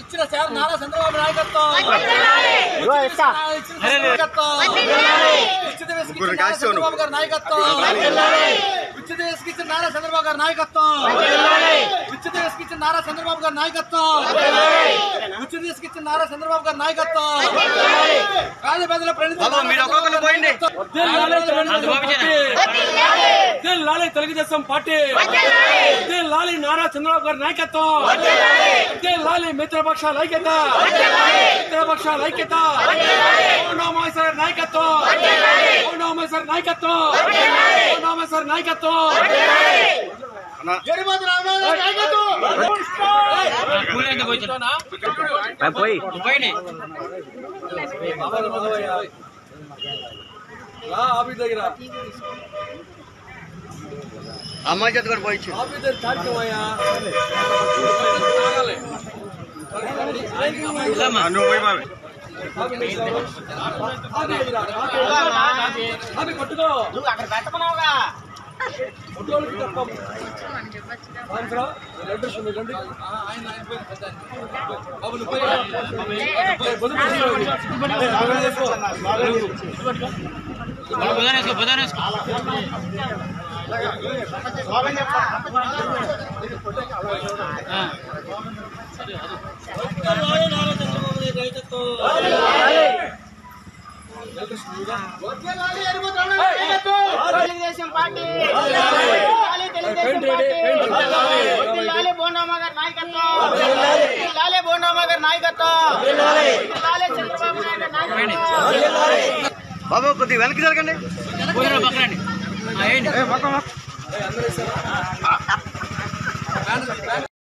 ఇచ్చిన సార్ నారా చంద్రబాబు నాయకత్వం ఇచ్చిన నాయకత్వం ఉచిత ఇసుక ఇచ్చిన నారా చంద్రబాబు గారి నాయకత్వం ఉచిత ఇసుక ఇచ్చిన నారా చంద్రబాబు గారి నాయకత్వం ఉచిత ఇసుక ఇచ్చిన నారా చంద్రబాబు గారి నాయకత్వం ఉచిత ఇసుక ఇచ్చిన నారా చంద్రబాబు గారి నాయకత్వం పేద పేదల ప్రణితి లాలి తెలుగుదేశం పార్టీ లాలి నారా చంద్రబాబు గారి నాయకత్వం లాలి మిత్రపక్షాల ఐక్యత మిత్రపక్షాల ఐక్యత పౌర్ణమాసారి నాయకత్వం పౌర్ణమాసారి నాయకత్వం పౌర్ణమాసారి నాయకత్వం గరిమాత రామరాజు నాయకత్వం అమ్మాయి చేత కూడా పోయించు నువ్వు పోయి బాబు అది కొట్టుకో అక్కడ పెట్టమన్నావుగా ఫోటోలకి తప్ప ఆన్సరా? రెండు సున్నా రెండు. బాబు నువ్వు పోయి. పోయి, బొద్దు పెట్టుకో. తెలుగుదేశం పార్టీ లాలే తెలుగుదేశం పార్టీ లాలే బోండమ్మ గారి నాయకత్వం లాలే బోండమ్మ గారి నాయకత్వం లాలే చంద్రబాబు నాయుడు గారి నాయకత్వం బాబు కొద్దిగా వెనక్కి జరగండి అందరూ